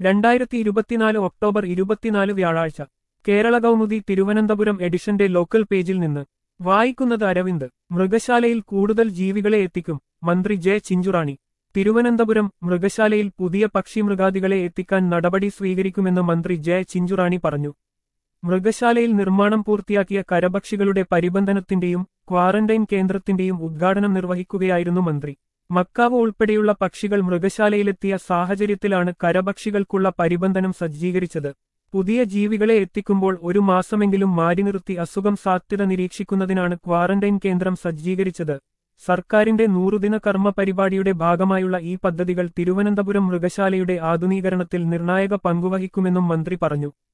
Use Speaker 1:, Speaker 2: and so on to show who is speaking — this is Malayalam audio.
Speaker 1: രണ്ടായിരത്തി ഇരുപത്തിനാല് ഒക്ടോബർ ഇരുപത്തിനാല് വ്യാഴാഴ്ച കേരള കൗമുദി തിരുവനന്തപുരം എഡിഷന്റെ ലോക്കൽ പേജിൽ നിന്ന് വായിക്കുന്നത് അരവിന്ദ് മൃഗശാലയിൽ കൂടുതൽ ജീവികളെ എത്തിക്കും മന്ത്രി ജെ ചിഞ്ചുറാണി തിരുവനന്തപുരം മൃഗശാലയിൽ പുതിയ പക്ഷിമൃഗാദികളെ എത്തിക്കാൻ നടപടി സ്വീകരിക്കുമെന്ന് മന്ത്രി ജെ ചിഞ്ചുറാണി പറഞ്ഞു മൃഗശാലയിൽ നിർമ്മാണം പൂർത്തിയാക്കിയ കരപക്ഷികളുടെ പരിബന്ധനത്തിന്റെയും ക്വാറന്റൈൻ കേന്ദ്രത്തിന്റെയും ഉദ്ഘാടനം നിർവഹിക്കുകയായിരുന്നു മന്ത്രി മക്കാവ് ഉൾപ്പെടെയുള്ള പക്ഷികൾ മൃഗശാലയിലെത്തിയ സാഹചര്യത്തിലാണ് കരപക്ഷികൾക്കുള്ള പരിബന്ധനം സജ്ജീകരിച്ചത് പുതിയ ജീവികളെ എത്തിക്കുമ്പോൾ ഒരു മാസമെങ്കിലും മാറ്റി നിർത്തി അസുഖം സാധ്യത നിരീക്ഷിക്കുന്നതിനാണ് ക്വാറന്റൈൻ കേന്ദ്രം സജ്ജീകരിച്ചത് സർക്കാരിന്റെ നൂറുദിന കർമ്മ പരിപാടിയുടെ ഭാഗമായുള്ള ഈ പദ്ധതികൾ തിരുവനന്തപുരം മൃഗശാലയുടെ ആധുനീകരണത്തിൽ നിർണായക പങ്കുവഹിക്കുമെന്നും മന്ത്രി പറഞ്ഞു